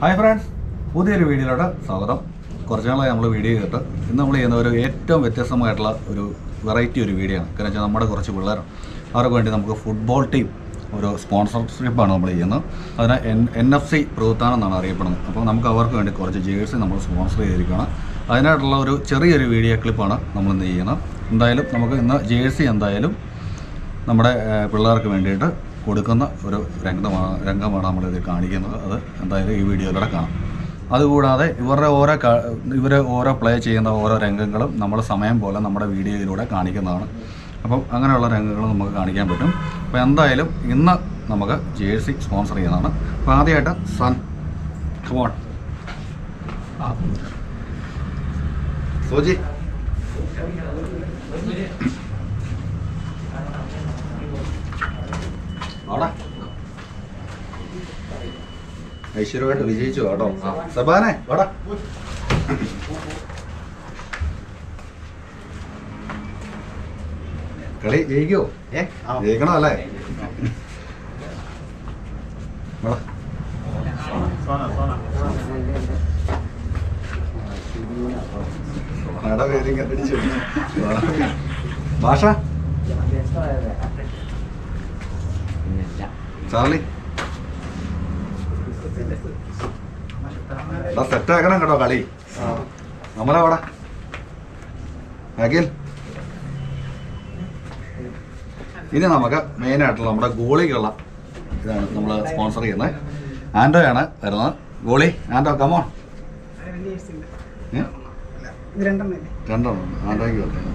Hi friends പുതിയൊരു വീഡിയോയിലോട്ട് സ്വാഗതം കുറച്ച് നാളായി നമ്മൾ വീഡിയോ ചെയ്തിട്ട് ഇന്ന് നമ്മൾ ചെയ്യുന്ന ഒരു ഏറ്റവും വ്യത്യസ്തമായിട്ടുള്ള ഒരു വെറൈറ്റി ഒരു വീഡിയോ ആണ് കാരണം വെച്ചാൽ നമ്മുടെ കുറച്ച് പിള്ളേർ അവർക്ക് വേണ്ടി നമുക്ക് ഫുട്ബോൾ ടീം ഒരു സ്പോൺസർഷിപ്പാണ് നമ്മൾ ചെയ്യുന്നത് അതിന് എൻ എൻ എഫ് സി പ്രവൃത്താനം എന്നാണ് അറിയപ്പെടുന്നത് അപ്പോൾ നമുക്ക് അവർക്ക് വേണ്ടി കുറച്ച് ജേഴ്സി നമ്മൾ സ്പോൺസർ ചെയ്തിരിക്കുകയാണ് അതിനായിട്ടുള്ള ഒരു ചെറിയൊരു വീഡിയോ ക്ലിപ്പാണ് നമ്മൾ ഇന്ന് ചെയ്യുന്നത് എന്തായാലും നമുക്ക് ഇന്ന് ജേഴ്സി എന്തായാലും നമ്മുടെ ഏഹ്, പിള്ളേർക്ക് വേണ്ടിയിട്ട് കൊടുക്കുന്ന ഒരു രംഗമാണ് രംഗമാണ് നമ്മളിത് കാണിക്കുന്നത് അത് എന്തായാലും ഈ വീഡിയോയിലൂടെ കാണാം അതുകൂടാതെ ഇവരുടെ ഓരോ ഇവർ ഓരോ പ്ലേ ചെയ്യുന്ന ഓരോ രംഗങ്ങളും നമ്മൾ സമയം പോലെ നമ്മുടെ വീഡിയോയിലൂടെ കാണിക്കുന്നതാണ് അപ്പം അങ്ങനെയുള്ള രംഗങ്ങൾ നമുക്ക് കാണിക്കാൻ പറ്റും അപ്പോൾ എന്തായാലും ഇന്ന് നമുക്ക് ജേഴ്സി സ്പോൺസർ ചെയ്യുന്നതാണ് അപ്പോൾ ആദ്യമായിട്ട് സൺ കമോൺ സോജി ആടാ ഐശ്വര്യമായിട്ട് വിജയിച്ചു കേട്ടോ സബാനെ വാടാ കളി ജയിക്കോ ഏ ജയിക്കണോ അല്ലേ വാടാ. സോനയുടെ പേര് ഇങ്ങനെ അടിച്ചു. ഭാഷ ചാർലി സെറ്റ് ആക്കണം കേട്ടോ കളി നമ്മളെ അവിടെ അഖിൽ ഇനി നമുക്ക് മെയിൻ ആയിട്ടുള്ള നമ്മുടെ ഗോളിക്കുള്ള ഇതാണ് നമ്മൾ സ്പോൺസർ ചെയ്യുന്നത് ആൻഡോയാണ് വരുന്നത് ഗോളി ആൻഡോ കമോൺ ഇത് രണ്ടെണ്ണല്ലേ രണ്ടെണ്ണം ആൻഡോയ്ക്ക് വരട്ടെ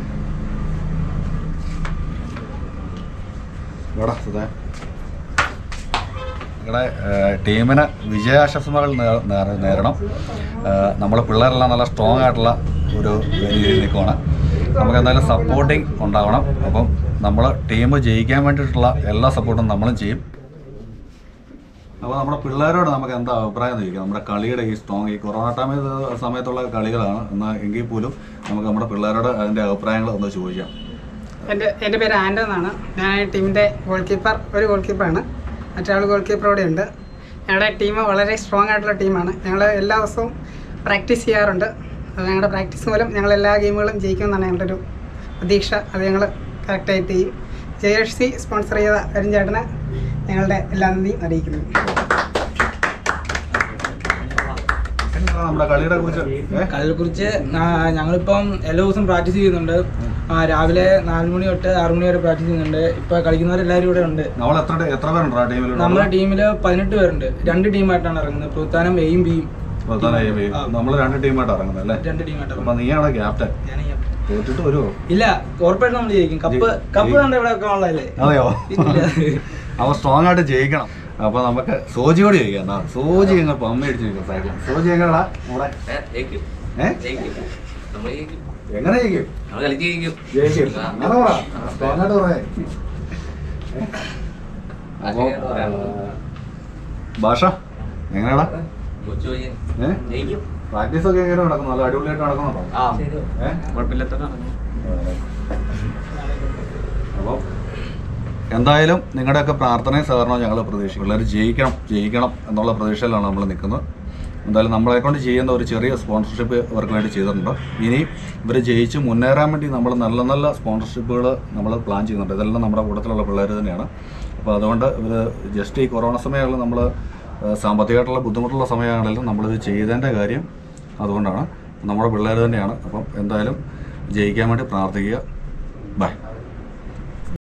ഇവിടെ സുധേ നിങ്ങളുടെ ടീമിന് വിജയാശംസകൾ നേ- നേര- നേരണം നമ്മളെ പിള്ളേരെല്ലാം നല്ല സ്ട്രോങ് ആയിട്ടുള്ള ഒരു രീതിയിൽ നിൽക്കുവാണ് നമുക്ക് എന്തായാലും സപ്പോർട്ടിങ് ഉണ്ടാവണം അപ്പം നമ്മൾ ടീം ജയിക്കാൻ വേണ്ടിയിട്ടുള്ള എല്ലാ സപ്പോർട്ടും നമ്മളും ചെയ്യും അപ്പോൾ നമ്മുടെ പിള്ളേരോട് നമുക്ക് എന്താ അഭിപ്രായം എന്ന് ചോദിക്കാം നമ്മുടെ കളിയുടെ ഈ സ്ട്രോങ് ഈ കൊറോണ ടൈം സമയത്തുള്ള കളികളാണ് എന്നാൽ എങ്കിൽ പോലും നമുക്ക് നമ്മുടെ പിള്ളേരോട് അതിൻ്റെ അഭിപ്രായങ്ങൾ ഒന്ന് ചോദിക്കാം എൻ്റെ എൻ്റെ പേര് ആൻഡോ എന്നാണ് ഞാൻ ഈ ടീമിൻ്റെ ഗോൾ കീപ്പർ ഒരു ഗോൾ കീപ്പറാണ് മറ്റൊരാൾ ഗോൾ കീപ്പർ ഇവിടെ ഉണ്ട് ഞങ്ങളുടെ ടീം വളരെ സ്ട്രോങ് ആയിട്ടുള്ള ടീമാണ് ഞങ്ങൾ എല്ലാ ദിവസവും പ്രാക്ടീസ് ചെയ്യാറുണ്ട് അത് ഞങ്ങളുടെ പ്രാക്ടീസ് മൂലം ഞങ്ങൾ എല്ലാ ഗെയിമുകളും ജയിക്കുമെന്നാണ് ഞങ്ങളുടെ ഒരു പ്രതീക്ഷ അത് ഞങ്ങൾ കറക്റ്റായിട്ട് ചെയ്യും ജേഴ്സി സ്പോൺസർ ചെയ്ത അരിഞ്ചേട്ടന് ഞങ്ങളുടെ എല്ലാ നന്ദിയും അറിയിക്കുന്നു നമ്മുടെ കളിയുടെ കുറിച്ച് ഏ? കളിയെ കുറിച്ച് ഞങ്ങളിപ്പം എല്ലാ ദിവസവും പ്രാക്ടീസ് ചെയ്യുന്നുണ്ട് ആ, രാവിലെ നാല് മണി തൊട്ട് ആറ് മണി വരെ പ്രാക്ടീസ് ചെയ്യുന്നുണ്ട് ഇപ്പൊ കളിക്കുന്നവരെല്ലാവരും ഇവിടെ ഉണ്ട് നമ്മൾ എത്ര എത്ര പേരുണ്ടോ ടീമിൽ നമ്മുടെ ടീമിൽ പതിനെട്ട് പേരുണ്ട് രണ്ട് ടീമായിട്ടാണ് ഇറങ്ങുന്നത് പ്രസ്ഥാനം എയും ബിയും നമ്മൾ രണ്ട് ടീമായിട്ട് ഇറങ്ങുന്നത് അല്ലേ രണ്ട് ടീമായിട്ടാണ് അപ്പൊ നീയാണ് ക്യാപ്റ്റൻ ഞാൻ ഈ- തോറ്റിട്ട് വരുമോ ഇല്ല ഉറപ്പായിട്ടും നമ്മൾ ജയിക്കും കപ്പ് ജയി- കപ്പ് ജയി- കണ്ട ഇവിടെ ഒക്കെ ഉള്ളതല്ലേ അതെയോ ഇല്ല. അപ്പൊ സ്ട്രോങ് ആയിട്ട് ജയിക്കണം അപ്പൊ നമുക്ക് സോജിയോട് ജയിക്കാം എന്നാ സോജി ഞങ്ങൾ പമ്മ അടിച്ച് നിൽക്കും സൈഡിൽ സോജി എങ്ങനെയാ നമ്മുടെ ജയിക്കും ഏ ജയിക്കും നമ്മൾ ജയിക്കും എങ്ങനെ ജയിക്കും നമ്മൾ കളിച്ച് ജയിക്കും ജയിക്കും അങ്ങനെ പറ സ്ട്രോങ് ആയിട്ട് പറയേ അപ്പൊ ഭാഷ എങ്ങനെയാടാ കൊച്ചു പയ്യൻ ഏ ജയിക്കും പ്രാക്ടീസ് ഒക്കെ എങ്ങനെ നടക്കുന്നു നല്ല അടിപൊളിയായിട്ട് നടക്കുന്നുണ്ടോ ആ ഏ കുഴപ്പമില്ലാത്ത അപ്പോൾ എന്തായാലും നിങ്ങളുടെയൊക്കെ പ്രാർത്ഥനയും സഹകരണവും ഞങ്ങൾ പ്രതീക്ഷിക്കും പിള്ളേർ ജയിക്കണം ജയിക്കണം എന്നുള്ള പ്രതീക്ഷയിലാണ് നമ്മൾ നിൽക്കുന്നത് എന്തായാലും നമ്മളെ കൊണ്ട് ചെയ്യുന്ന ഒരു ചെറിയ സ്പോൺസർഷിപ്പ് ഇവർക്ക് വേണ്ടി ചെയ്തിട്ടുണ്ട് ഇനി ഇവർ ജയിച്ച് മുന്നേറാൻ വേണ്ടി നമ്മൾ നല്ല നല്ല സ്പോൺസർഷിപ്പുകൾ നമ്മൾ പ്ലാൻ ചെയ്യുന്നുണ്ട് ഇതെല്ലാം നമ്മുടെ കൂട്ടത്തിലുള്ള പിള്ളേർ തന്നെയാണ് അപ്പോൾ അതുകൊണ്ട് ഇവർ ജസ്റ്റ് ഈ കൊറോണ സമയങ്ങളിൽ നമ്മൾ സാമ്പത്തികമായിട്ടുള്ള ബുദ്ധിമുട്ടുള്ള സമയമാണെങ്കിലും നമ്മളിത് ചെയ്തതിൻ്റെ കാര്യം അതുകൊണ്ടാണ് നമ്മുടെ പിള്ളേർ തന്നെയാണ് അപ്പം എന്തായാലും ജയിക്കാൻ വേണ്ടി പ്രാർത്ഥിക്കുക ബൈ